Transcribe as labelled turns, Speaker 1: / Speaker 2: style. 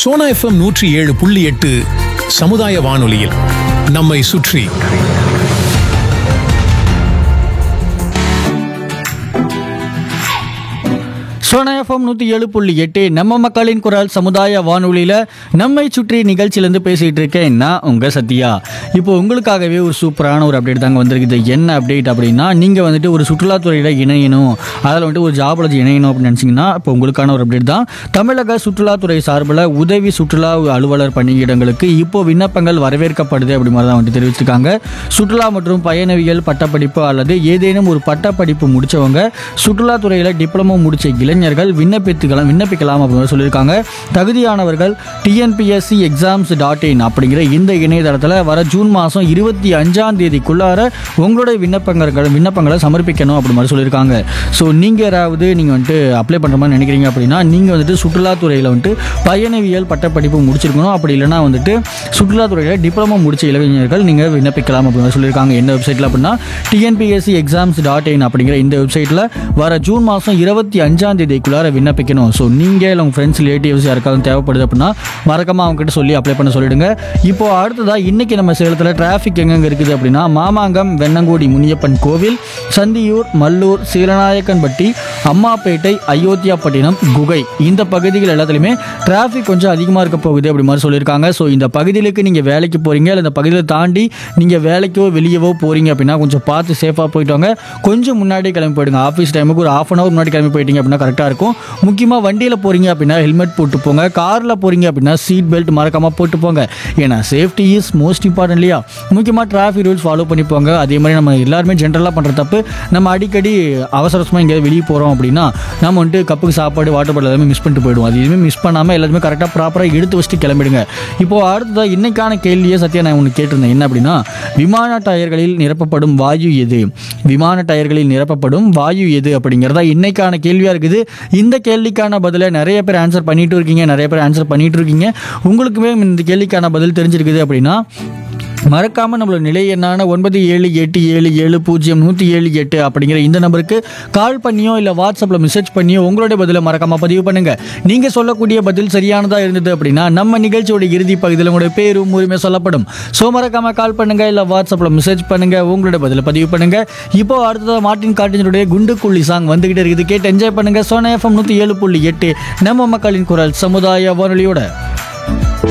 Speaker 1: Sona FM நூற்றி ஏழு புள்ளி எட்டு சமுதாய வானொலியில் நம்மை சுற்றி
Speaker 2: சோனா எஃப்எம் நூற்றி ஏழு புள்ளி எட்டு நம்ம மக்களின் குரல் சமுதாய வானொலியில் நம்மை சுற்றி நிகழ்ச்சியிலேருந்து பேசிகிட்டு இருக்கேன் நான் உங்கள் சத்யா இப்போ உங்களுக்காகவே ஒரு சூப்பரான ஒரு அப்டேட் தாங்க வந்திருக்குது என்ன அப்டேட் அப்படின்னா நீங்கள் வந்துட்டு ஒரு சுற்றுலாத்துறையில் இணையணும் அதில் வந்துட்டு ஒரு ஜாபில் இணையணும் அப்படின்னு நினச்சிங்கன்னா இப்போ உங்களுக்கான ஒரு அப்டேட் தான் தமிழக சுற்றுலாத்துறை சார்பில் உதவி சுற்றுலா அலுவலர் பணியிடங்களுக்கு இப்போ விண்ணப்பங்கள் வரவேற்கப்படுது அப்படி மாதிரி தான் வந்துட்டு தெரிவிச்சிருக்காங்க சுற்றுலா மற்றும் பயணவியல் பட்டப்படிப்பு அல்லது ஏதேனும் ஒரு பட்டப்படிப்பு முடிச்சவங்க சுற்றுலாத்துறையில் டிப்ளமோ முடிச்ச இளைஞர்கள் விண்ணப்பித்துக்கலாம் விண்ணப்பிக்கலாம் அப்படின்னு சொல்லியிருக்காங்க தகுதியானவர்கள் டிஎன்பிஎஸ்சி எக்ஸாம்ஸ் டாட் இன் அப்படிங்கிற இந்த இணையதளத்தில் வர ஜூன் மாதம் இருபத்தி அஞ்சாம் தேதிக்குள்ளார உங்களுடைய விண்ணப்பங்கள் விண்ணப்பங்களை சமர்ப்பிக்கணும் அப்படி மாதிரி சொல்லியிருக்காங்க ஸோ நீங்கள் யாராவது நீங்கள் வந்துட்டு அப்ளை பண்ணுற மாதிரி நினைக்கிறீங்க அப்படின்னா நீங்கள் வந்துட்டு சுற்றுலாத்துறையில் வந்துட்டு பயணவியல் பட்டப்படிப்பு முடிச்சிருக்கணும் அப்படி இல்லைன்னா வந்துட்டு சுற்றுலாத்துறையில் டிப்ளமோ முடிச்ச இளைஞர்கள் நீங்கள் விண்ணப்பிக்கலாம் அப்படின்னு சொல்லியிருக்காங்க எந்த வெப்சைட்டில் அப்படின்னா டிஎன்பிஎஸ்சி எக்ஸாம்ஸ் டாட் இன் அப்படிங்கிற இந்த வெப்சைட்டில் வர ஜூன் மாதம் இருபத்தி அஞ்சாம் தேதிக்குள்ளார விண்ணப்பிக்கணும் ஸோ நீங்கள் இல்லை உங்கள் ஃப்ரெண்ட்ஸ் ரிலேட்டிவ்ஸ் யாருக்காவது தேவைப்படுது அப்படின்னா மறக்காம அவங்க கிட்ட சொல்லி அப்ளை பண்ண சொல்லிடுங்க இப்போ அடுத்ததா இன்னைக்கு நம்ம சேலத்தில் டிராஃபிக் எங்கெங்க இருக்குது அப்படின்னா மாமாங்கம் வெண்ணங்கோடி முனியப்பன் கோவில் சந்தியூர் மல்லூர் சீலநாயக்கன்பட்டி அம்மாப்பேட்டை அயோத்தியாப்பட்டினம் குகை இந்த பகுதிகள் எல்லாத்துலேயுமே டிராஃபிக் கொஞ்சம் அதிகமாக இருக்க போகுது அப்படி மாதிரி சொல்லியிருக்காங்க ஸோ இந்த பகுதிகளுக்கு நீங்கள் வேலைக்கு போகிறீங்க இல்லை இந்த பகுதியை தாண்டி நீங்கள் வேலைக்கோ வெளியவோ போகிறீங்க அப்படின்னா கொஞ்சம் பார்த்து சேஃபாக போயிட்டு வாங்க கொஞ்சம் முன்னாடி கிளம்பி போயிடுங்க ஆஃபீஸ் டைமுக்கு ஒரு ஆஃப் அன் ஹவர் முன்னாடி கிளம்பி போயிட்டீங்க அப்படின்னா கரெக்டாக இருக்கும் முக்கியமாக வண்டியில் போகிறீங்க அப்படின்னா ஹெல்மெட் போட்டு போங்க காரில் போகிறீங்க அப்படின்னா சீட் பெல்ட் மறக்காமல் போட்டு போங்க ஏன்னா சேஃப்டி இஸ் மோஸ்ட் இம்பார்ட்டன்ட் இல்லையா முக்கியமாக டிராஃபிக் ரூல்ஸ் ஃபாலோ பண்ணி போங்க அதே மாதிரி நம்ம எல்லாருமே ஜென்ரலாக பண்ணுற தப்பு நம்ம அடிக்கடி அவசர அவசரமாக எங்கேயாவது வெளியே போகிறோம் அப்படின்னா நம்ம வந்துட்டு கப்புக்கு சாப்பாடு வாட்டர் பாட்டில் எல்லாமே மிஸ் பண்ணிட்டு போயிடுவோம் அது எதுவுமே மிஸ் பண்ணாமல் எல்லாத்தையுமே கரெக்டாக ப்ராப்பராக எடுத்து வச்சுட்டு கிளம்பிடுங்க இப்போ அடுத்ததாக இன்னைக்கான கேள்வியே சத்யா நான் ஒன்று கேட்டிருந்தேன் என்ன அப்படின்னா விமான டயர்களில் நிரப்பப்படும் வாயு எது விமான டயர்களில் நிரப்பப்படும் வாயு எது அப்படிங்கிறதா இன்னைக்கான கேள்வியாக இருக்குது இந்த கேள்விக்கான பதிலை நிறைய பேர் ஆன்சர் பண்ணிட்டு இருக்கீங்க நிறைய பேர் ஆன்சர் பண்ணிட்டு இருக்கீங்க உங்களுக்குமே இந்த கேள்விக்கான பதில் தெரிஞ்சிருக்குது அப்படின்னா மறக்காம நம்மளோட நிலை எண்ணான ஒன்பது ஏழு எட்டு ஏழு ஏழு பூஜ்ஜியம் நூற்றி ஏழு எட்டு அப்படிங்கிற இந்த நம்பருக்கு கால் பண்ணியோ இல்லை வாட்ஸ்அப்பில் மெசேஜ் பண்ணியோ உங்களுடைய பதிலை மறக்காம பதிவு பண்ணுங்க நீங்க சொல்லக்கூடிய பதில் சரியானதா இருந்தது அப்படின்னா நம்ம நிகழ்ச்சியோட இறுதி பகுதியில் உங்களுடைய பேரும் உரிமை சொல்லப்படும் ஸோ மறக்காம கால் பண்ணுங்க இல்லை வாட்ஸ்அப்பில் மெசேஜ் பண்ணுங்க உங்களுடைய பதிலை பதிவு பண்ணுங்க இப்போ அடுத்தது மார்ட்டின் காட்டினுடைய குண்டுக்குள்ளி சாங் வந்துகிட்டே இருக்குது கேட்டு என்ஜாய் பண்ணுங்க சோனா எஃப்எம் நூற்றி ஏழு புள்ளி எட்டு நம்ம மக்களின் குரல் சமுதாய வானொலியோட